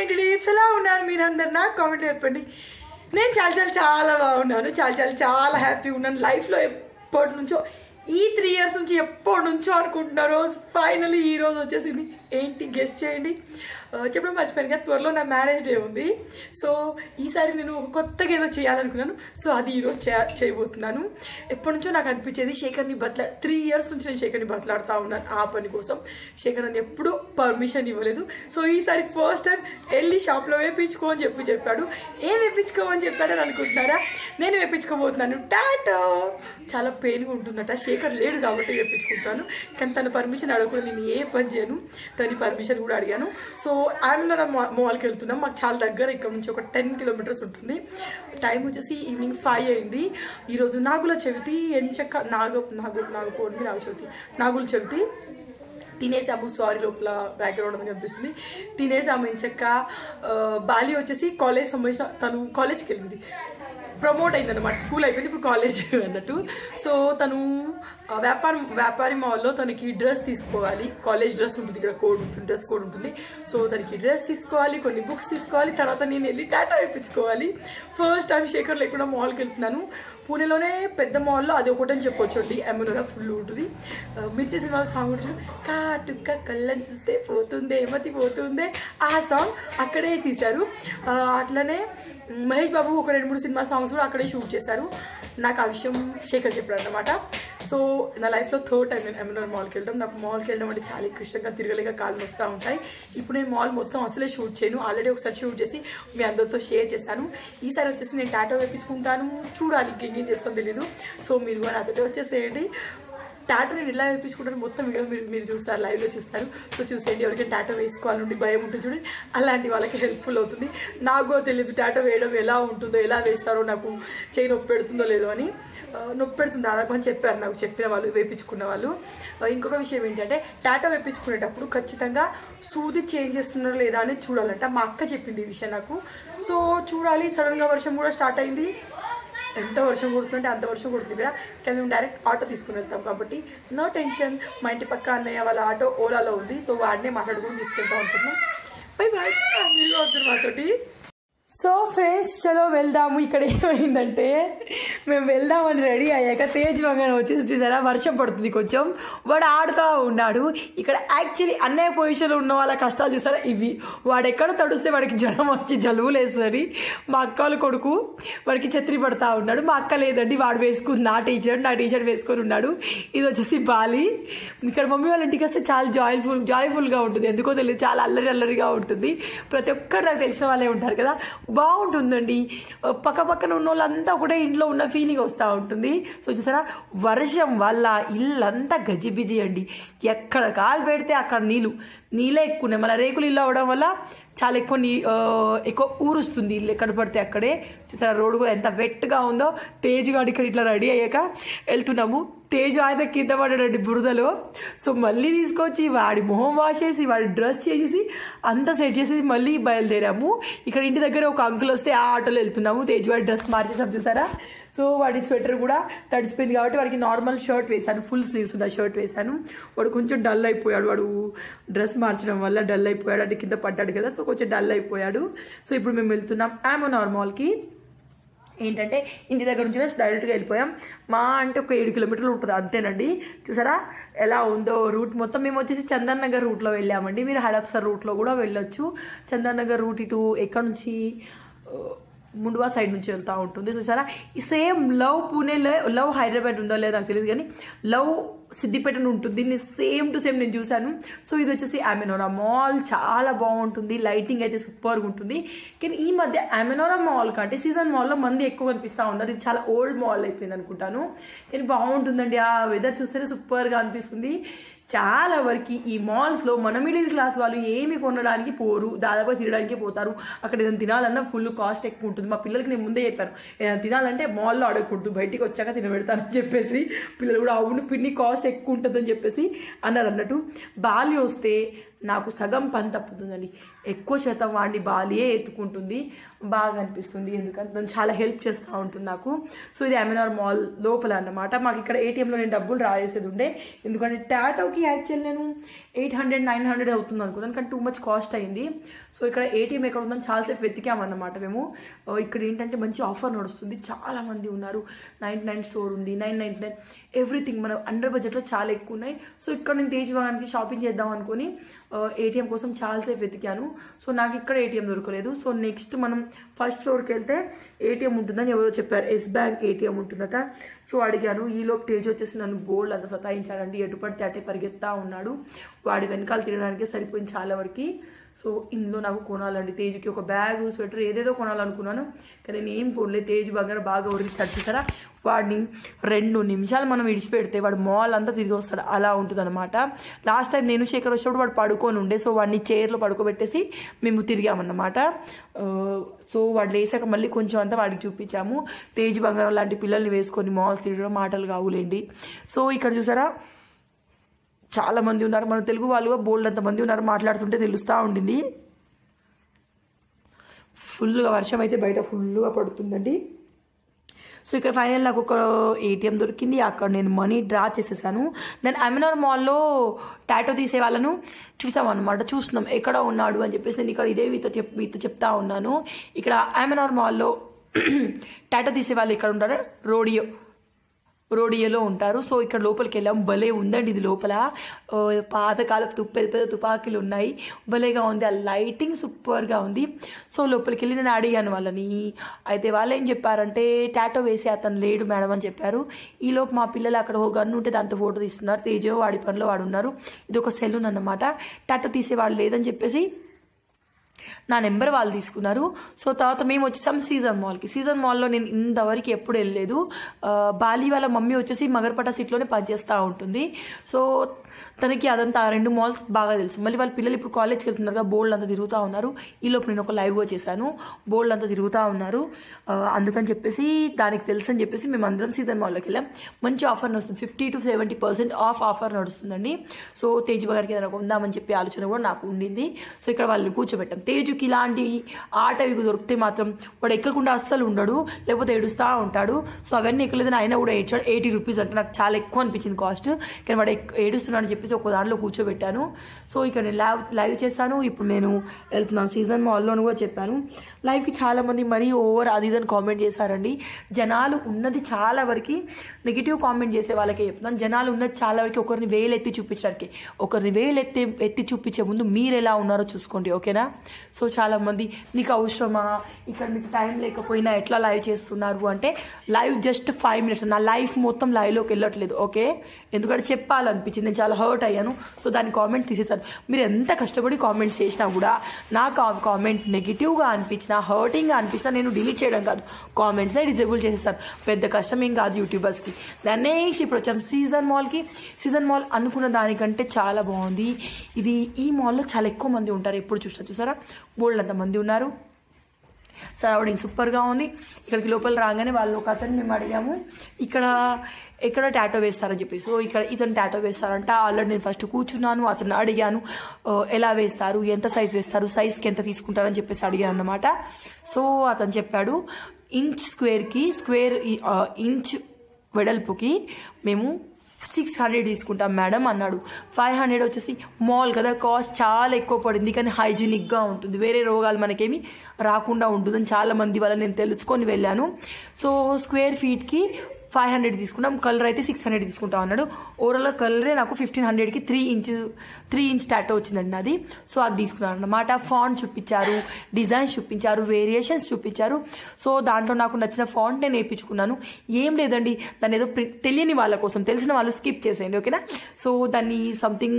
ఏంటి లీవ్స్ ఎలా ఉన్నారు మీరందరు నాకు కామెంట్ చెప్పండి నేను చాలా చాలా చాలా బాగున్నాను చాలా చాలా చాలా హ్యాపీగా ఉన్నాను లైఫ్లో ఎప్పటి నుంచో ఈ త్రీ ఇయర్స్ నుంచి ఎప్పటి నుంచో అనుకుంటున్నా రోజు ఫైనలీ ఈ రోజు వచ్చేసింది ఏంటి గెస్ట్ చేయండి ఆ, చెప్పడం మర్చిపోయాను కదా త్వరలో నా మ్యారేజ్ డే ఉంది సో ఈసారి నేను ఒక కొత్తగా ఏదో చేయాలనుకున్నాను సో అది ఈరోజు చే చేయబోతున్నాను ఎప్పటి నుంచో నాకు అనిపించేది శేఖర్ని బతలా త్రీ ఇయర్స్ నుంచి నేను శేఖర్ని బతలాడుతూ ఉన్నాను ఆ పని కోసం శేఖర్ అని ఎప్పుడూ పర్మిషన్ ఇవ్వలేదు సో ఈసారి ఫస్ట్ టైం వెళ్ళి షాప్లో వేపించుకో అని చెప్పి చెప్పాడు ఏం వేపించుకోమని చెప్పాడని అనుకుంటున్నారా నేను వేపించుకోబోతున్నాను టాటో చాలా పెయిన్గా ఉంటుందట శేఖర్ లేడు కాబట్టి వేపించుకుంటాను కానీ తన పర్మిషన్ అడగకుండా నేను ఏ పని చేయను తన పర్మిషన్ కూడా అడిగాను సో ఆమె మాల్కి వెళ్తున్నాం మాకు చాలా దగ్గర ఇక్కడ నుంచి ఒక టెన్ కిలోమీటర్స్ ఉంటుంది టైం వచ్చేసి ఈవినింగ్ ఫైవ్ అయింది ఈరోజు నాగుల చవితి ఎంచక్క నాగ నాగు నాగపోండి నాగ చవితి నాగుల చవితి తినేసాము సారీ లోపల బ్యాక్గ్రౌండ్ అని కనిపిస్తుంది తినేసాము ఎంచక్క ఆ, బాలి వచ్చేసి కాలేజ్ సంబంధించిన తను కాలేజ్కి వెళ్ళింది ప్రమోట్ అయింది అనమాట స్కూల్ అయిపోయింది ఇప్పుడు కాలేజ్ అన్నట్టు సో తను ఆ, వ్యాపారం వ్యాపారి మాల్లో తనకి డ్రెస్ తీసుకోవాలి కాలేజ్ డ్రెస్ ఉంటుంది ఇక్కడ కోడ్ ఉంటుంది డ్రెస్ కోడ్ ఉంటుంది సో తనకి డ్రెస్ తీసుకోవాలి కొన్ని బుక్స్ తీసుకోవాలి తర్వాత నేను వెళ్ళి టాటా వేయించుకోవాలి ఫస్ట్ టైం శేఖర్ లేకుండా మాల్కి వెళ్తున్నాను పూణేలోనే పెద్ద మాల్లో అది ఒకటని చెప్పొచ్చు అండి ఎమ్మెల్యేలో ఫుల్ ఉంటుంది ఆ, మిర్చి సినిమా సాంగ్ ఉంటుంది కాటుక కళ్ళని చూస్తే పోతుందే మతి పోతుందే ఆ సాంగ్ అక్కడే తీశారు ఆ, అట్లనే మహేష్ బాబు ఒక రెండు మూడు సినిమా సాంగ్స్ కూడా అక్కడే షూట్ చేశారు నాకు ఆ విషయం శేఖర్ చెప్పాడు అనమాట సో నా లైఫ్లో థర్డ్ టైం నేను ఎమ్మెల్యే మాల్కి వెళ్ళడం నాకు మాల్కి వెళ్ళడం అంటే చాలా ఎక్కువ ఇష్టంగా తిరగలేక కాళ్ళు వస్తూ ఉంటాయి ఇప్పుడు నేను మాల్ మొత్తం అసలే షూట్ చేయను ఆల్రెడీ ఒకసారి షూట్ చేసి మీ అందరితో షేర్ చేస్తాను ఈసారి వచ్చేసి నేను టాటో వేపించుకుంటాను చూడాలి ఇంకేం చేస్తాం తెలీదు సో మీరు కూడా నాతో వచ్చేసేయండి టాటో నేను ఎలా వేయించుకుంటాను మొత్తం వీడియో మీరు మీరు చూస్తారు లైవ్లో చూస్తారు సో చూసేయండి ఎవరికైనా టాటో వేసుకోవాలండి భయం ఉంటుంది చూడండి అలాంటి వాళ్ళకి హెల్ప్ఫుల్ అవుతుంది నాకు కూడా తెలియదు టాటో వేయడం ఎలా ఉంటుందో ఎలా వేస్తారో నాకు చేయి నొప్పి పెడుతుందో లేదో అని ఆ, నొప్పి పెడుతుంది దాదాపు అని చెప్పారు నాకు చెప్పిన వాళ్ళు వేయించుకున్న వాళ్ళు ఆ, ఇంకొక విషయం ఏంటంటే టాటో వేయించుకునేటప్పుడు ఖచ్చితంగా సూది చేంజ్ చేస్తున్నారో లేదా అని చూడాలంట మా అక్క చెప్పింది ఈ విషయం నాకు సో చూడాలి సడన్గా వర్షం కూడా స్టార్ట్ అయింది ఎంత వర్షం కొడుతుంటే అంత వర్షం కొడుతుంది కదా కానీ మేము డైరెక్ట్ ఆటో తీసుకుని వెళ్తాం కాబట్టి నో టెన్షన్ మా ఇంటి పక్క అన్నయ్య వాళ్ళ ఆటో ఓలాలో ఉంది సో వాడినే మాట్లాడుకుని తీసుకెళ్తా ఉంటున్నాం బై బాయ్ మీరు వద్దు మాతోటి సో ఫ్రెండ్స్ చలో వెళ్దాము ఇక్కడ ఏమైందంటే మేము వెళ్దామని రెడీ అయ్యాక తేజ్ వంగన వచ్చేసి చూసారా వర్షం పడుతుంది కొంచెం వాడు ఆడుతూ ఉన్నాడు ఇక్కడ యాక్చువల్లీ అన్నయ్య పొజిషన్లో ఉన్న వాళ్ళ కష్టాలు చూసారా ఇవి వాడు ఎక్కడ తడుస్తే వాడికి జ్వరం వచ్చి జలుబు లేస్తుంది మా అక్క వాళ్ళ కొడుకు వాడికి ఛత్రి పడతా ఉన్నాడు మా అక్క లేదండి వాడు వేసుకుంది నా టీషర్ట్ నా టీషర్ట్ వేసుకొని ఉన్నాడు ఇది వచ్చేసి బాలి ఇక్కడ మమ్మీ వాళ్ళ ఇంటికి వస్తే చాలా జాయ్ఫుల్ జాయ్ఫుల్గా ఉంటుంది ఎందుకో తెలియదు చాలా అల్లరి అల్లరిగా ఉంటుంది ప్రతి ఒక్కరు నాకు తెలిసిన వాళ్ళే ఉంటారు కదా బాగుంటుందండి పక్క పక్కన ఉన్న వాళ్ళంతా కూడా ఇంట్లో ఉన్న ఫీలింగ్ వస్తూ ఉంటుంది సో చూసారా వర్షం వల్ల ఇల్లంతా గజిబిజి అండి ఎక్కడ కాలు పెడితే అక్కడ నీళ్ళు నీళ్ళే ఎక్కువ ఉన్నాయి మళ్ళీ రేకులు ఇల్లు అవ్వడం వల్ల చాలా ఎక్కువ నీ ఆ, ఎక్కువ ఊరుస్తుంది ఇల్లు ఎక్కడ పడితే అక్కడే చూసారా రోడ్డు కూడా ఎంత వెట్గా ఉందో తేజ్ గాడు ఇక్కడ ఇట్లా రెడీ అయ్యాక వెళ్తున్నాము తేజ్ ఆయన కింద పడ్డాడండి బురదలో సో మళ్ళీ తీసుకొచ్చి వాడి మొహం వాష్ చేసి వాడి డ్రెస్ చేసేసి అంతా సెట్ చేసి మళ్ళీ బయలుదేరాము ఇక్కడ ఇంటి దగ్గర ఒక అంకుల్ వస్తే ఆ ఆటోలో వెళ్తున్నాము తేజ్ వాడి డ్రెస్ మార్చేసాం చూసారా సో వాడి స్వెటర్ కూడా తడిసిపోయింది కాబట్టి వాడికి నార్మల్ షర్ట్ వేశాను ఫుల్ స్లీవ్స్ ఉన్న షర్ట్ వేశాను వాడు కొంచెం డల్ అయిపోయాడు వాడు డ్రెస్ మార్చడం వల్ల డల్ అయిపోయాడు అంటే కింద పడ్డాడు కదా సో కొంచెం డల్ అయిపోయాడు సో ఇప్పుడు మేము వెళ్తున్నాం ఆమో నార్మాల్కి ఏంటంటే ఇంటి దగ్గర నుంచి డైరెక్ట్గా వెళ్ళిపోయాం మా అంటే ఒక ఏడు కిలోమీటర్లు ఉంటుంది అంతేనండి చూసారా ఎలా ఉందో రూట్ మొత్తం మేము వచ్చేసి చందన్ నగర్ రూట్లో వెళ్ళామండి మీరు హడప్సర్ రూట్లో కూడా వెళ్ళొచ్చు చందన్ నగర్ రూట్ ఇటు ఎక్కడ నుంచి ఆ, ముండువా సైడ్ నుంచి వెళ్తూ ఉంటుంది చూసారా ఈ సేమ్ లవ్ పూణేలో లవ్ హైదరాబాద్ ఉందో లేదో నాకు తెలియదు కానీ లవ్ సిద్దిపేట అని ఉంటుంది దీన్ని సేమ్ టు సేమ్ నేను చూశాను సో ఇది వచ్చేసి అమెనోరా మాల్ చాలా బాగుంటుంది లైటింగ్ అయితే సూపర్గా ఉంటుంది కానీ ఈ మధ్య అమెనోరా మాల్ కంటే సీజన్ మాల్లో మంది ఎక్కువ కనిపిస్తూ ఉన్నారు ఇది చాలా ఓల్డ్ మాల్ అయిపోయింది అనుకుంటాను కానీ బాగుంటుందండి ఆ వెదర్ చూస్తేనే సూపర్గా అనిపిస్తుంది చాలా వరకు ఈ మాల్స్లో మన మిడిల్ క్లాస్ వాళ్ళు ఏమి కొనడానికి పోరు దాదాపు తినడానికి పోతారు అక్కడ ఏదైనా తినాలన్నా ఫుల్ కాస్ట్ ఎక్కువ ఉంటుంది మా పిల్లలకి నేను ముందే చెప్పాను ఏదైనా తినాలంటే మాల్లో అడగకూడదు బయటికి వచ్చాక తినబెడతానని చెప్పేసి పిల్లలు కూడా అవును పిన్ని కాస్ట్ ఎక్కువ ఉంటుందని చెప్పేసి అన్నారు అన్నట్టు బాలి వస్తే నాకు సగం పని తప్పుతుందండి ఎక్కువ శాతం వాడిని బాలియే ఎత్తుకుంటుంది బాగా అనిపిస్తుంది ఎందుకంటే తను చాలా హెల్ప్ చేస్తూ ఉంటుంది నాకు సో ఇది అమెనార్ మాల్ లోపల అన్నమాట మాకు ఇక్కడ ఏటీఎంలో నేను డబ్బులు రాసేది ఉండే ఎందుకంటే టాటోకి యాక్చువల్ నేను ఎయిట్ హండ్రెడ్ నైన్ హండ్రెడ్ అవుతుంది అనుకున్నాను కానీ టూ మచ్ కాస్ట్ అయింది సో ఇక్కడ ఏటీఎం ఎక్కడ ఉందని చాలాసేపు వెతికామన్నమాట మేము ఆ, ఇక్కడ ఏంటంటే మంచి ఆఫర్ నడుస్తుంది చాలా మంది ఉన్నారు నైన్ నైన్ స్టోర్ ఉంది నైన్ నైన్ నైన్ ఎవ్రీథింగ్ మన అండర్ బడ్జెట్లో చాలా ఎక్కువ ఉన్నాయి సో ఇక్కడ నేను తేజ్ వాగానికి షాపింగ్ చేద్దాం అనుకుని ఏటీఎం కోసం చాలాసేపు వెతికాను సో నాకు ఇక్కడ ఏటీఎం దొరకలేదు సో నెక్స్ట్ మనం ఫస్ట్ ఫ్లోర్కి వెళ్తే ఏటీఎం ఉంటుందని ఎవరో చెప్పారు ఎస్ బ్యాంక్ ఏటీఎం ఉంటుందట సో అడిగాను ఈలోపు తేజ్ వచ్చేసి నన్ను బోల్డ్ అంత సతాయించాడండి ఎటు పడితే అటే పరిగెత్తా ఉన్నాడు వాడి వెనకాల తినడానికే సరిపోయింది చాలా వరకు సో ఇందులో నాకు కొనాలండి తేజ్కి ఒక బ్యాగ్ స్వెటర్ ఏదేదో కొనాలనుకున్నాను కానీ నేను ఏం కొనలేదు తేజ్ బాగా బాగా ఉరికి చచ్చేసారా వాడిని రెండు నిమిషాలు మనం విడిచిపెడితే వాడు మాల్ అంతా తిరిగి వస్తాడు అలా ఉంటుంది అనమాట లాస్ట్ టైం నేను శేఖర్ వచ్చినప్పుడు వాడు పడుకొని ఉండే సో వాడిని చైర్లో పడుకోబెట్టేసి మేము తిరిగామన్నమాట ఆ, సో వాడు లేసాక మళ్ళీ కొంచెం అంతా వాడికి చూపించాము తేజ్ బంగారం లాంటి పిల్లల్ని వేసుకొని మాల్స్ తిరగడం మాటలు కావులేండి సో ఇక్కడ చూసారా చాలా మంది ఉన్నారు మన తెలుగు వాళ్ళు బోల్డ్ అంత మంది ఉన్నారు మాట్లాడుతుంటే తెలుస్తూ ఉండింది ఫుల్గా వర్షం అయితే బయట ఫుల్గా పడుతుందండి సో ఇక్కడ ఫైనల్ నాకు ఒక ఏటీఎం దొరికింది అక్కడ నేను మనీ డ్రా చేసేసాను నేను అమెనార్ మాల్లో టాటో తీసే వాళ్ళను చూసాం అనమాట చూస్తున్నాం ఎక్కడ ఉన్నాడు అని చెప్పేసి నేను ఇక్కడ ఇదే మీతో చెప్ మీతో చెప్తా ఉన్నాను ఇక్కడ అమెనార్ మాల్లో టాటో తీసే వాళ్ళు ఇక్కడ ఉంటారు రోడియో రోడియోలో ఉంటారు సో ఇక్కడ లోపలికి వెళ్ళాం భలే ఉందండి ఇది లోపల ఆ, పాతకాలపు తుప్పు పెద్ద పెద్ద తుపాకీలు ఉన్నాయి భలేగా ఉంది ఆ లైటింగ్ సూపర్గా ఉంది సో లోపలికి వెళ్ళి నేను అడిగాను వాళ్ళని అయితే వాళ్ళు ఏం చెప్పారంటే టాటో వేసి అతను లేడు మేడం అని చెప్పారు ఈ లోపు మా పిల్లలు అక్కడ ఒక గన్ను ఉంటే దాంతో ఫోటో తీస్తున్నారు తేజో వాడి పనిలో వాడు ఉన్నారు ఇది ఒక సెలూన్ అన్నమాట టాటో తీసేవాడు లేదని చెప్పేసి నా నెంబర్ వాళ్ళు తీసుకున్నారు సో తర్వాత మేము వచ్చేసాం సీజన్ మాల్కి సీజన్ మాల్లో నేను ఇంతవరకు ఎప్పుడు వెళ్ళలేదు ఆ, బాలి వాళ్ళ మమ్మీ వచ్చేసి మగర్పట సిటీలోనే పనిచేస్తూ ఉంటుంది సో తనకి అదంతా ఆ రెండు మాల్స్ బాగా తెలుసు మళ్ళీ వాళ్ళ పిల్లలు ఇప్పుడు కాలేజ్కి వెళ్తున్నారు కదా బోల్డ్ అంతా తిరుగుతూ ఉన్నారు ఈలోపు నేను ఒక లైవ్గా చేశాను బోల్డ్ అంతా తిరుగుతూ ఉన్నారు ఆ, అందుకని చెప్పేసి దానికి తెలుసు అని చెప్పేసి మేము అందరం సీజన్ మాల్లోకి వెళ్ళాం మంచి ఆఫర్ నడుస్తుంది fifty to seventy percent off offer నడుస్తుందండి సో తేజ్ గారికి ఏదైనా కొందామని చెప్పి ఆలోచన కూడా నాకు ఉండింది సో ఇక్కడ వాళ్ళని కూర్చోబెట్టాం తేజుకి ఇలాంటి ఆట ఇవి దొరికితే మాత్రం వాడు ఎక్కకుండా అస్సలు ఉండడు లేకపోతే ఏడుస్తూ ఉంటాడు సో అవన్నీ ఎక్కలేదని అయినా కూడా ఏడ్చాడు ఎయిటీ రూపీస్ అంటే నాకు చాలా ఎక్కువ అనిపించింది కాస్ట్ కానీ వాడు ఎక్- ఏడుస్తున్నాడు అని చెప్పేసి ఒక దాంట్లో కూర్చోబెట్టాను సో ఇక్కడ నేను లైవ్ లైవ్ చేశాను ఇప్పుడు నేను వెళ్తున్నాను సీజన్ మాల్లోను కూడా చెప్పాను లైవ్కి చాలా మంది మరీ ఓవర్ అది ఇదని కామెంట్ చేశారండి జనాలు ఉన్నది చాలా వరకు నెగిటివ్ కామెంట్ చేసే వాళ్ళకే చెప్తున్నాను జనాలు ఉన్నది చాలా వరకు ఒకరిని వేలు ఎత్తి చూపించడానికి ఒకరిని వేలు ఎత్తి ఎత్తి చూపించే ముందు మీరు ఎలా ఉన్నారో చూసుకోండి ఓకేనా సో చాలా మంది నీకు అవసరమా ఇక్కడ మీకు టైం లేకపోయినా ఎట్లా లైవ్ చేస్తున్నారు అంటే లైవ్ జస్ట్ ఫైవ్ మినిట్స్ నా లైఫ్ మొత్తం లైవ్లోకి వెళ్ళట్లేదు ఓకే ఎందుకంటే చెప్పాలనిపించింది నేను చాలా హర్ట్ అయ్యాను సో దాని కామెంట్ తీసేసాను మీరు ఎంత కష్టపడి కామెంట్స్ చేసినా కూడా నాకు ఆ కామెంట్ నెగిటివ్గా అనిపించినా హర్టింగ్గా అనిపించినా నేను డిలీట్ చేయడం కాదు కామెంట్సే డిజేబుల్ చేసేస్తాను పెద్ద కష్టం ఏం కాదు యూట్యూబర్స్కి దాన్ని ఇప్పుడు వచ్చాం సీజన్ మాల్కి సీజన్ మాల్ అనుకున్న దానికంటే చాలా బాగుంది ఇది ఈ మాల్లో చాలా ఎక్కువ మంది ఉంటారు ఎప్పుడు చూసినా చూసారా బోల్డ్ అంత మంది ఉన్నారు సరౌండింగ్ సూపర్గా ఉంది ఇక్కడికి లోపల రాగానే వాళ్ళు ఒక అతను మేము అడిగాము ఇక్కడ ఎక్కడ టాటో వేస్తారని చెప్పి సో ఇక్కడ ఇతను టాటో వేస్తారంట ఆల్రెడీ నేను ఫస్ట్ కూర్చున్నాను అతను అడిగాను ఆ, ఎలా వేస్తారు ఎంత సైజ్ వేస్తారు సైజ్కి ఎంత తీసుకుంటారని చెప్పేసి అడిగాను అనమాట సో అతను చెప్పాడు ఇంచ్ స్క్వేర్కి స్క్వేర్ ఇంచ్ వెడల్పుకి మేము సిక్స్ హండ్రెడ్ తీసుకుంటాం మేడం అన్నాడు ఫైవ్ హండ్రెడ్ వచ్చేసి మాల్ కదా కాస్ట్ చాలా ఎక్కువ పడింది కానీ హైజీనిక్గా ఉంటుంది వేరే రోగాలు మనకేమి రాకుండా ఉంటుందని చాలా మంది వల్ల నేను తెలుసుకొని వెళ్ళాను సో స్క్వేర్ ఫీట్కి ఫైవ్ హండ్రెడ్ తీసుకున్నాం కలర్ అయితే సిక్స్ హండ్రెడ్ తీసుకుంటాం అన్నాడు ఓవరాల్గా కలరే నాకు ఫిఫ్టీన్ హండ్రెడ్కి three inch three inch tattoo వచ్చిందండి నాది సో అది తీసుకున్నాను అనమాట ఫాంట్ చూపించారు డిజైన్స్ చూపించారు వేరియేషన్స్ చూపించారు సో దాంట్లో నాకు నచ్చిన ఫాంట్ నేను వేయించుకున్నాను ఏం లేదండి దాన్ని ఏదో ప్రి- తెలియని వాళ్ళ కోసం తెలిసిన వాళ్ళు స్కిప్ చేసేయండి ఓకేనా సో దాన్ని సంథింగ్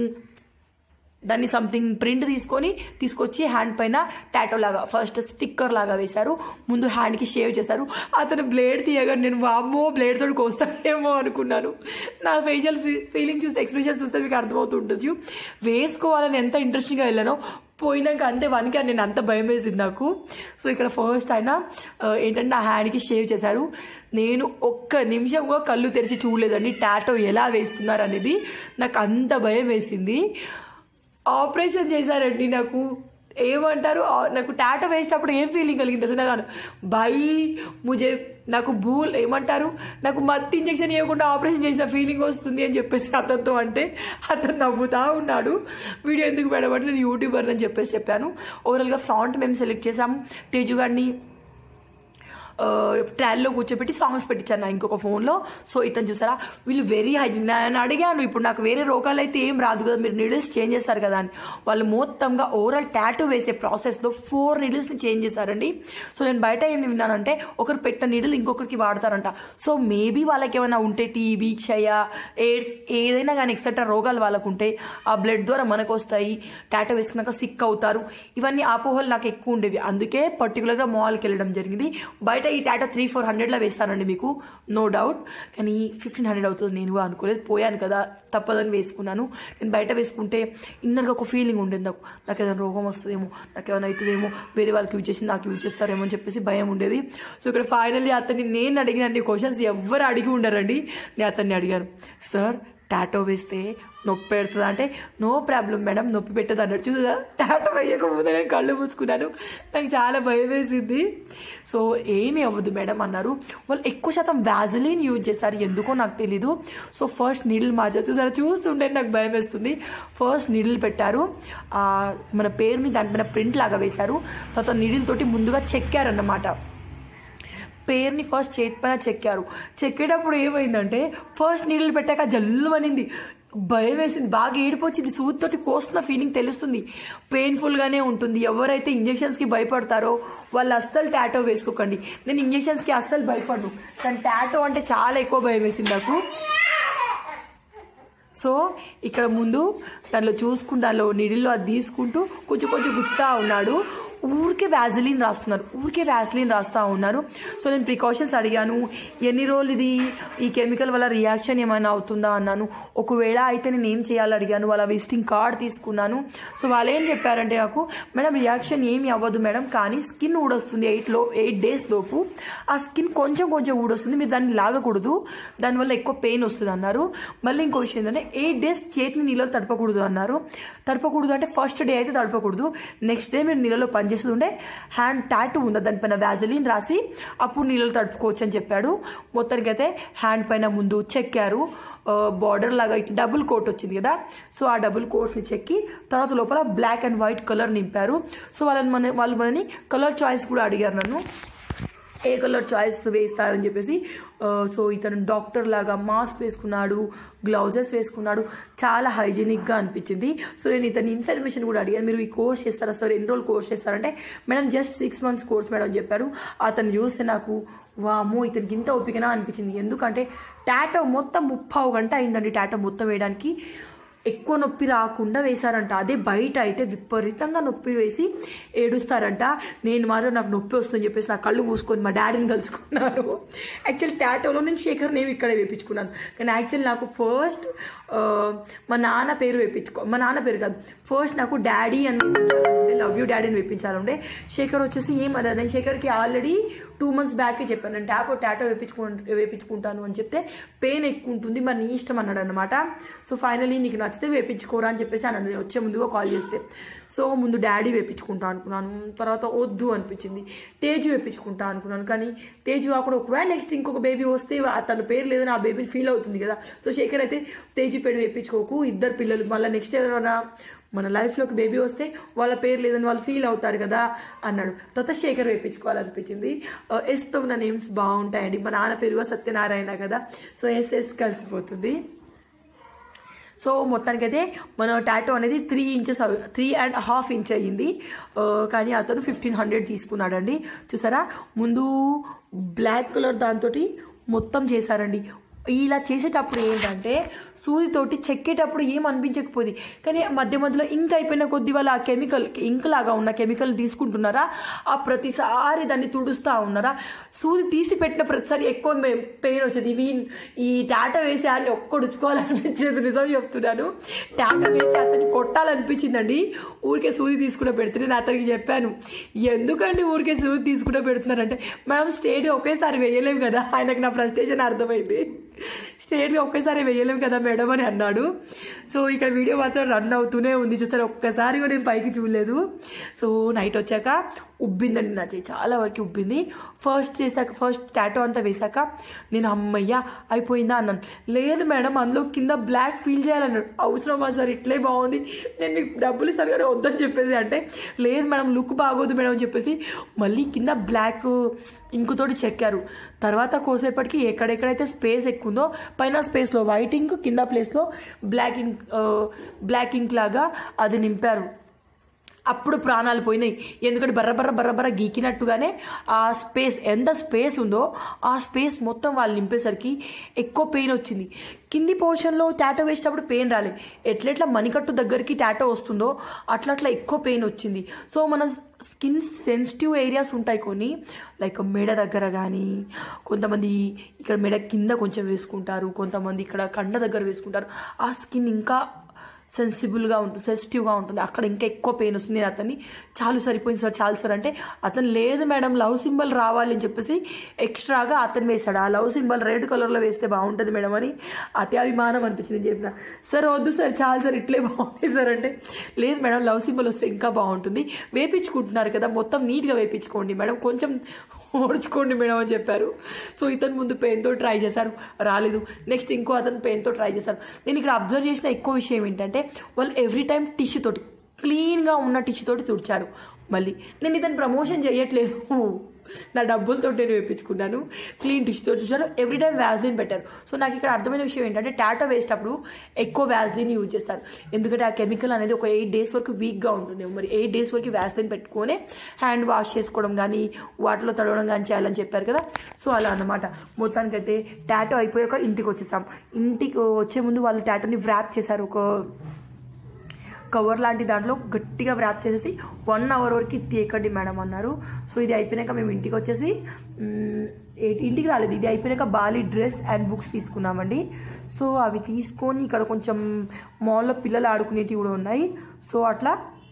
దాన్ని సంథింగ్ ప్రింట్ తీసుకొని తీసుకొచ్చి హ్యాండ్ పైన టాటో లాగా ఫస్ట్ స్టిక్కర్ లాగా వేశారు ముందు హ్యాండ్కి షేవ్ చేశారు అతను బ్లేడ్ తీయగా నేను వామ్మో బ్లేడ్ తోటి కోస్తాడేమో అనుకున్నాను నా ఫేషియల్ ఫీలింగ్ చూస్తే ఎక్స్ప్రెషన్ చూస్తే మీకు అర్థమవుతుంటుంది వేసుకోవాలని ఎంత ఇంట్రెస్టింగ్గా వెళ్ళానో పోయినాక అంతే వన్కి నేను అంత భయం వేసింది నాకు సో ఇక్కడ ఫస్ట్ ఆయన ఆ, ఏంటంటే నా హ్యాండ్కి షేవ్ చేశారు నేను ఒక్క నిమిషం కూడా కళ్ళు తెరిచి చూడలేదండి టాటో ఎలా వేస్తున్నారు అనేది నాకు అంత భయం వేసింది ఆపరేషన్ చేశారండి నాకు ఏమంటారు ఆ, నాకు టాటా వేసేటప్పుడు ఏం ఫీలింగ్ కలిగింది అసలు నాకు బై ముజే నాకు భూల్ ఏమంటారు నాకు మత్తు ఇంజెక్షన్ ఇవ్వకుండా ఆపరేషన్ చేసిన ఫీలింగ్ వస్తుంది అని చెప్పేసి అతనితో అంటే అతను నవ్వుతా ఉన్నాడు వీడియో ఎందుకు పెడబట్టి నేను యూట్యూబర్ అని చెప్పేసి చెప్పాను ఓవరాల్గా ఫ్రాంట్ మేము సెలెక్ట్ చేసాం తేజు గారిని ట్రాల్లో కూర్చోబెట్టి సాంగ్స్ పెట్టించాను నా ఇంకొక ఫోన్లో సో ఇతను చూసారా వీళ్ళు వెరీ హైజీన్ నేను అడిగాను ఇప్పుడు నాకు వేరే రోగాలు అయితే ఏం రాదు కదా మీరు నీడిల్స్ చేంజ్ చేస్తారు కదా అని వాళ్ళు మొత్తంగా ఓవరాల్ టాటూ వేసే ప్రాసెస్లో ఫోర్ నీడిల్స్ని చేంజ్ చేశారండి సో నేను బయట ఏం విన్నానంటే ఒకరు పెట్టిన నీడిల్ ఇంకొకరికి వాడతారంట సో మేబీ వాళ్ళకి ఏమైనా ఉంటే టీబీ క్షయ ఎయిడ్స్ ఏదైనా కానీ ఎక్సెట్రా రోగాలు వాళ్ళకు ఉంటే ఆ బ్లడ్ ద్వారా మనకు వస్తాయి టాటూ వేసుకున్నాక సిక్ అవుతారు ఇవన్నీ ఆపోహలు నాకు ఎక్కువ ఉండేవి అందుకే పర్టికులర్గా మాల్కి వెళ్ళడం జరిగింది బయట ఈ టాటా త్రీ ఫోర్ హండ్రెడ్లో వేస్తానండి మీకు నో డౌట్ కానీ ఫిఫ్టీన్ హండ్రెడ్ అవుతుంది నేను కూడా అనుకోలేదు పోయాను కదా తప్పదని వేసుకున్నాను నేను బయట వేసుకుంటే ఇన్నర్గా ఒక ఫీలింగ్ ఉండేది నాకు నాకు ఏదైనా రోగం వస్తుందేమో నాకు ఏమైనా అవుతుందేమో వేరే వాళ్ళకి యూజ్ చేసి నాకు యూజ్ చేస్తారేమో అని చెప్పేసి భయం ఉండేది సో ఇక్కడ ఫైనల్లీ అతన్ని నేను అడిగిన క్వశ్చన్స్ ఎవరు అడిగి ఉండరండి నేను అతన్ని అడిగాను సార్ టాటో వేస్తే నొప్పి పెడుతుందా అంటే నో ప్రాబ్లం మేడం నొప్పి పెట్టదు అన్నట్టు చూదా టాటో వేయకముందు నేను కళ్ళు మూసుకున్నాను నాకు చాలా భయం వేసింది సో ఏమీ అవ్వదు మేడం అన్నారు వాళ్ళు ఎక్కువ శాతం వ్యాజిలిన్ యూజ్ చేశారు ఎందుకో నాకు తెలీదు సో ఫస్ట్ నీళ్ళు మార్చారు చూసారా చూస్తుంటే నాకు భయం వేస్తుంది ఫస్ట్ నీళ్ళు పెట్టారు ఆ, మన పేరుని దానిపైన ప్రింట్ లాగా వేశారు తర్వాత నీడిల్ తోటి ముందుగా చెక్కారన్నమాట పేరుని ఫస్ట్ చేతి పైన చెక్కారు చెక్కేటప్పుడు ఏమైందంటే ఫస్ట్ నీళ్ళు పెట్టాక జల్లు అనింది భయం వేసింది బాగా ఏడిపోయింది సూదితోటి కోస్తున్న ఫీలింగ్ తెలుస్తుంది పెయిన్ఫుల్గానే ఉంటుంది ఎవరైతే ఇంజెక్షన్స్కి భయపడతారో వాళ్ళు అస్సలు టాటో వేసుకోకండి నేను ఇంజెక్షన్స్కి అస్సలు భయపడను కానీ టాటో అంటే చాలా ఎక్కువ భయం వేసింది నాకు సో ఇక్కడ ముందు దానిలో చూసుకుంటూ దానిలో నీడిల్లో అది తీసుకుంటూ కొంచెం కొంచెం గుచ్చుతా ఉన్నాడు ఊరికే వ్యాజిలిన్ రాస్తున్నారు ఊరికే వ్యాజిలిన్ రాస్తూ ఉన్నారు సో నేను ప్రికాషన్స్ అడిగాను ఎన్ని రోజులు ఇది ఈ కెమికల్ వల్ల రియాక్షన్ ఏమైనా అవుతుందా అన్నాను ఒకవేళ అయితే నేను ఏం చేయాలి అడిగాను వాళ్ళ విజిటింగ్ కార్డ్ తీసుకున్నాను సో వాళ్ళు ఏం చెప్పారంటే నాకు మేడం రియాక్షన్ ఏమి అవ్వదు మేడం కానీ స్కిన్ ఊడొస్తుంది ఎయిట్ లో ఎయిట్ డేస్ లోపు ఆ స్కిన్ కొంచెం కొంచెం ఊడొస్తుంది మీరు దాన్ని లాగకూడదు దానివల్ల ఎక్కువ పెయిన్ వస్తుంది అన్నారు మళ్ళీ ఇంకో విషయం ఏంటంటే ఎయిట్ డేస్ చేతిని నీళ్ళలో తడపకూడదు అన్నారు తడపకూడదు అంటే ఫస్ట్ డే అయితే తడపకూడదు నెక్స్ట్ డే మీరు నీళ్ళలో పనిచేస్తుంటే హ్యాండ్ టాటూ ఉంది దానిపైన వ్యాజలిన్ రాసి అప్పుడు నీళ్ళలో తడుపుకోవచ్చు అని చెప్పాడు మొత్తానికి అయితే హ్యాండ్ పైన ముందు చెక్కారు బార్డర్ లాగా ఇట్లా డబుల్ కోట్ వచ్చింది కదా సో ఆ డబుల్ కోట్స్ని చెక్కి తర్వాత లోపల బ్లాక్ అండ్ వైట్ కలర్ నింపారు సో వాళ్ళని మన వాళ్ళు మనని కలర్ చాయిస్ కూడా అడిగారు నన్ను ఏ కలర్ చాయిస్ వేస్తారని చెప్పేసి ఆ, సో ఇతను డాక్టర్ లాగా మాస్క్ వేసుకున్నాడు గ్లౌజెస్ వేసుకున్నాడు చాలా హైజీనిక్గా అనిపించింది సో నేను ఇతని ఇన్ఫర్మేషన్ కూడా అడిగాను మీరు ఈ కోర్స్ చేస్తారా సార్ ఎన్ని రోజులు కోర్స్ చేస్తారంటే madam just six months course madam అని చెప్పారు అతను చూస్తే నాకు వామో ఇతనికి ఇంత ఓపికనా అనిపించింది ఎందుకంటే టాటో మొత్తం ముప్పావు గంట అయిందండి టాటో మొత్తం వేయడానికి ఎక్కువ నొప్పి రాకుండా వేశారంట అదే బయట అయితే విపరీతంగా నొప్పి వేసి ఏడుస్తారంట నేను మాత్రం నాకు నొప్పి వస్తుందని చెప్పేసి నా కళ్ళు మూసుకొని మా డాడీని కలుసుకున్నారు యాక్చువల్ టాటోలో నేను శేఖర్ నేమ్ ఇక్కడే వేయించుకున్నాను కానీ యాక్చువల్ నాకు ఫస్ట్ మా నాన్న పేరు వేయించుకో మా నాన్న పేరు కాదు ఫస్ట్ నాకు డాడీ అని లవ్ యూ డాడీని వేయించాలంటే శేఖర్ వచ్చేసి ఏమన్నా నేను శేఖర్కి ఆల్రెడీ టూ మంత్స్ బ్యాకే చెప్పాను నేను టాపో టాటో వేయించుకు వేయించుకుంటాను అని చెప్తే పెయిన్ ఎక్కువ ఉంటుంది మరి నీ ఇష్టం అన్నాడు అనమాట సో ఫైనలీ నీకు నచ్చితే వేయించుకోరా అని చెప్పేసి అన్నాడు నేను వచ్చే ముందుగా కాల్ చేస్తే సో ముందు డాడీ వేయించుకుంటా అనుకున్నాను తర్వాత వద్దు అనిపించింది తేజు వేయించుకుంటా అనుకున్నాను కానీ తేజు అక్కడ ఒకవేళ నెక్స్ట్ ఇంకొక బేబీ వస్తే ఆ తన పేరు లేదని ఆ బేబీ ఫీల్ అవుతుంది కదా సో శేఖర్ అయితే తేజు పేరు వేయించుకోకు ఇద్దరు పిల్లలు మళ్ళీ నెక్స్ట్ ఎవరైనా మన లైఫ్లోకి బేబీ వస్తే వాళ్ళ పేరు లేదని వాళ్ళు ఫీల్ అవుతారు కదా అన్నాడు తర్వాత శేఖర్ వేయించుకోవాలనిపించింది ఎస్తో ఉన్న నేమ్స్ బాగుంటాయండి మా నాన్న పేరు కూడా సత్యనారాయణ కదా సో ఎస్ ఎస్ కలిసిపోతుంది సో మొత్తానికైతే మన టాటో అనేది three inches three and half inch అయ్యింది ఆ, కానీ అతను ఫిఫ్టీన్ హండ్రెడ్ తీసుకున్నాడండి చూసారా ముందు బ్లాక్ కలర్ దాంతో మొత్తం చేశారండి ఇలా చేసేటప్పుడు ఏంటంటే సూదితోటి చెక్కేటప్పుడు ఏం అనిపించకపోయింది కానీ మధ్య మధ్యలో ఇంక్ అయిపోయిన కొద్ది వాళ్ళ ఆ కెమికల్ ఇంక్ లాగా ఉన్న కెమికల్ తీసుకుంటున్నారా ఆ ప్రతిసారి దాన్ని తుడుస్తూ ఉన్నారా సూది తీసి పెట్టిన ప్రతిసారి ఎక్కువ పెయిన్ వచ్చేది ఇవి ఈ టాటా వేసి ఆడిని ఒక్కడుచుకోవాలనిపించేది నిజం చెప్తున్నాను టాటా వేసి అతన్ని కొట్టాలనిపించిందండి ఊరికే సూది తీసుకుని పెడితే నేను అతనికి చెప్పాను ఎందుకండి ఊరికే సూది తీసుకుని పెడుతున్నారంటే మనం స్టేట్ ఒకేసారి వేయలేము కదా ఆయనకు నా ఫ్రస్ట్రేషన్ అర్థమైంది స్ట్రేట్గా ఒకేసారి వేయలేము కదా మేడం అని అన్నాడు సో ఇక్కడ వీడియో మాత్రం రన్ అవుతూనే ఉంది చూస్తారు ఒక్కసారి కూడా నేను పైకి చూడలేదు సో నైట్ వచ్చాక ఉబ్బిందండి నా చెయ్యి చాలా వరకు ఉబ్బింది ఫస్ట్ చేశాక ఫస్ట్ టాటో అంతా వేశాక నేను అమ్మయ్య అయిపోయిందా అన్నాను లేదు మేడం అందులో కింద బ్లాక్ ఫీల్ చేయాలన్నాడు అవసరమా సార్ ఇట్లే బాగుంది నేను మీకు డబ్బులు ఇస్తాను కానీ వద్దని చెప్పేసి అంటే లేదు మేడం లుక్ బాగోదు మేడం అని చెప్పేసి మళ్ళీ కింద బ్లాక్ ఇంకుతోటి చెక్కారు తర్వాత కోసేపటికి ఎక్కడెక్కడైతే స్పేస్ ఎక్కువ ఉందో పైన స్పేస్లో వైట్ ఇంక్ కింద ప్లేస్లో బ్లాక్ ఇంక్ బ్లాక్ ఇంక్ లాగా అది నింపారు అప్పుడు ప్రాణాలు పోయినాయి ఎందుకంటే బర్ర బర్ర బర్ర బర్ర గీకినట్టుగానే ఆ స్పేస్ ఎంత స్పేస్ ఉందో ఆ స్పేస్ మొత్తం వాళ్ళు నింపేసరికి ఎక్కువ పెయిన్ వచ్చింది కింది పోర్షన్లో టాటో వేసేటప్పుడు పెయిన్ రాలే ఎట్లెట్లా మణికట్టు దగ్గరికి టాటో వస్తుందో అట్లా అట్లా ఎక్కువ పెయిన్ వచ్చింది సో మన స్కిన్ సెన్సిటివ్ ఏరియాస్ ఉంటాయి కొన్ని లైక్ మెడ దగ్గర కానీ కొంతమంది ఇక్కడ మెడ కింద కొంచెం వేసుకుంటారు కొంతమంది ఇక్కడ కండ దగ్గర వేసుకుంటారు ఆ స్కిన్ ఇంకా సెన్సిబుల్గా ఉంటుంది సెన్సిటివ్గా ఉంటుంది అక్కడ ఇంకా ఎక్కువ పెయిన్ వస్తుంది నేను అతన్ని చాలు సరిపోయింది సార్ చాలు సార్ అంటే అతను లేదు మేడం లవ్ సింబల్ రావాలి అని చెప్పేసి ఎక్స్ట్రాగా అతను వేశాడు ఆ లవ్ సింబల్ రెడ్ కలర్లో వేస్తే బాగుంటుంది మేడం అని అతి అభిమానం అనిపించింది నేను చెప్పిన సార్ వద్దు సార్ చాలు సార్ ఇట్లే బాగుంది సార్ అంటే లేదు మేడం లవ్ సింబల్ వస్తే ఇంకా బాగుంటుంది వేపించుకుంటున్నారు కదా మొత్తం నీట్గా వేపించుకోండి మేడం కొంచెం ఓడ్చుకోండి మేడం అని చెప్పారు సో ఇతను ముందు పెయిన్తో ట్రై చేశారు రాలేదు నెక్స్ట్ ఇంకో అతను పెయిన్తో ట్రై చేశారు నేను ఇక్కడ అబ్జర్వ్ చేసిన ఎక్కువ విషయం ఏంటంటే వాళ్ళు ఎవ్రీ టైం టిష్యూ తోటి క్లీన్గా ఉన్న టిష్యూ తోటి తుడిచారు మళ్ళీ నేను ఇతను ప్రమోషన్ చేయట్లేదు నా డబ్బులతో నేను వేయించుకున్నాను క్లీన్ టిష్యూతో చూసాను ఎవ్రీ టైం వ్యాజ్లిన్ పెట్టారు సో నాకు ఇక్కడ అర్థమైన విషయం ఏంటంటే టాటో వేసేటప్పుడు ఎక్కువ వ్యాజ్లిన్ యూజ్ చేస్తారు ఎందుకంటే ఆ కెమికల్ అనేది ఒక ఎయిట్ డేస్ వరకు వీక్గా ఉంటుంది మరి ఎయిట్ డేస్ వరకు వ్యాజ్లిన్ పెట్టుకొని హ్యాండ్ వాష్ చేసుకోవడం కానీ వాటిలో తడవడం కానీ చేయాలని చెప్పారు కదా సో అలా అన్నమాట మొత్తానికైతే టాటో అయిపోయాక ఇంటికి వచ్చేసాం ఇంటికి వచ్చే ముందు వాళ్ళు టాటోని వ్రాప్ చేశారు ఒక కవర్ లాంటి దాంట్లో గట్టిగా వ్రాప్ చేసేసి వన్ అవర్ వరకు తీయకండి మేడం అన్నారు సో ఇది అయిపోయినాక మేము ఇంటికి వచ్చేసి మ్, ఏ- ఇంటికి రాలేదు ఇది అయిపోయినాక బాలీ డ్రెస్ అండ్ బుక్స్ తీసుకున్నామండి సో అవి తీసుకొని ఇక్కడ కొంచెం మాల్లో పిల్లలు ఆడుకునేటివి కూడా ఉన్నాయి సో అట్లా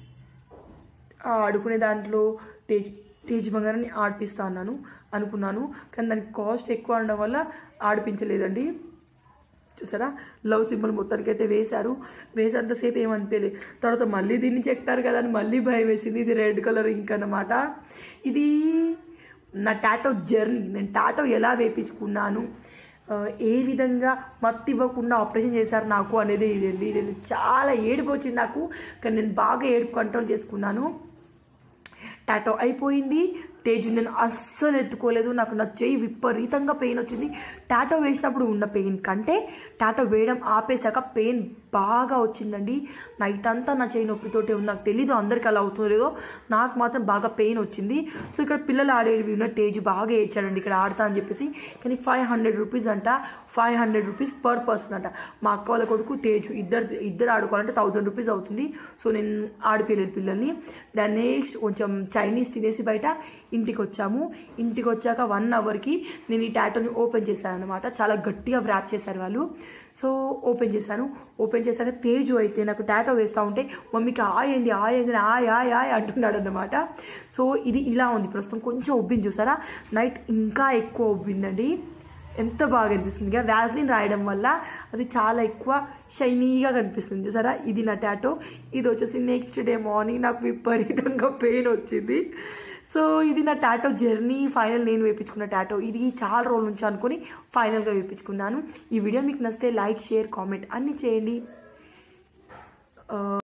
ఆ ఆడుకునే దాంట్లో తేజ్ తేజ్ బంగారాన్ని ఆడిపిస్తా అన్నాను అనుకున్నాను కానీ దానికి కాస్ట్ ఎక్కువ ఉండడం వల్ల ఆడిపించలేదండి చూసారా లవ్ సింబల్ మొత్తానికి అయితే వేశారు వేసేంతసేపు ఏమనిపించలేదు తర్వాత మళ్ళీ దీన్ని చెక్తారు కదా అని మళ్ళీ భయం వేసింది ఇది రెడ్ కలర్ ఇంక్ అన్నమాట ఇది నా టాటో జర్నీ నేను టాటో ఎలా వేపించుకున్నాను ఆ, ఏ విధంగా మత్తు ఇవ్వకుండా ఆపరేషన్ చేశారు నాకు అనేది ఇదండి ఇది చాలా ఏడుపు వచ్చింది నాకు కానీ నేను బాగా ఏడుపు కంట్రోల్ చేసుకున్నాను టాటో అయిపోయింది తేజు నేను అస్సలు ఎత్తుకోలేదు నాకు నా చెయ్యి విపరీతంగా పెయిన్ వచ్చింది టాటో వేసినప్పుడు ఉన్న పెయిన్ కంటే టాటో వేయడం ఆపేశాక పెయిన్ బాగా వచ్చిందండి నైట్ అంతా నా చెయ్యి నొప్పితోటే ఉంది నాకు తెలీదు అందరికి అలా అవుతుందో లేదో నాకు మాత్రం బాగా పెయిన్ వచ్చింది సో ఇక్కడ పిల్లలు ఆడేవి ఉన్న తేజు బాగా ఏడ్చాడండి ఇక్కడ ఆడతా అని చెప్పేసి కానీ ఫైవ్ హండ్రెడ్ రూపీస్ అంట five hundred rupees per person అంట మా అక్క వాళ్ళ కొడుకు తేజు ఇద్దరు ఇద్దరు ఆడుకోవాలంటే థౌజండ్ రూపీస్ అవుతుంది సో నేను ఆడిపోయలేదు పిల్లల్ని దాన్ని నెక్స్ట్ కొంచెం చైనీస్ తినేసి బయట ఇంటికి వచ్చాము ఇంటికి వచ్చాక వన్ అవర్కి నేను ఈ టాటోని ఓపెన్ చేశాను అనమాట చాలా గట్టిగా వ్రాప్ చేశారు వాళ్ళు సో ఓపెన్ చేశాను ఓపెన్ చేశాక తేజు అయితే నాకు టాటో వేస్తూ ఉంటే మమ్మీకి ఆయ్ అయింది ఆయ్ అయింది ఆయ్ ఆయ్ ఆయ్ అంటున్నాడు అనమాట సో ఇది ఇలా ఉంది ప్రస్తుతం కొంచెం ఉబ్బింది చూసారా నైట్ ఇంకా ఎక్కువ ఉబ్బిందండి ఎంత బాగా అనిపిస్తుంది ఇక వ్యాజ్లిన్ రాయడం వల్ల అది చాలా ఎక్కువ షైనీగా కనిపిస్తుంది చూసారా ఇది నా టాటో ఇది వచ్చేసి నెక్స్ట్ డే మార్నింగ్ నాకు విపరీతంగా పెయిన్ వచ్చింది సో ఇది నా టాటో జర్నీ ఫైనల్ నేను వేయించుకున్న టాటో ఇది చాలా రోజుల నుంచి అనుకుని ఫైనల్గా వేయించుకున్నాను ఈ వీడియో మీకు నచ్చితే లైక్ షేర్ కామెంట్ అన్నీ చేయండి ఆ,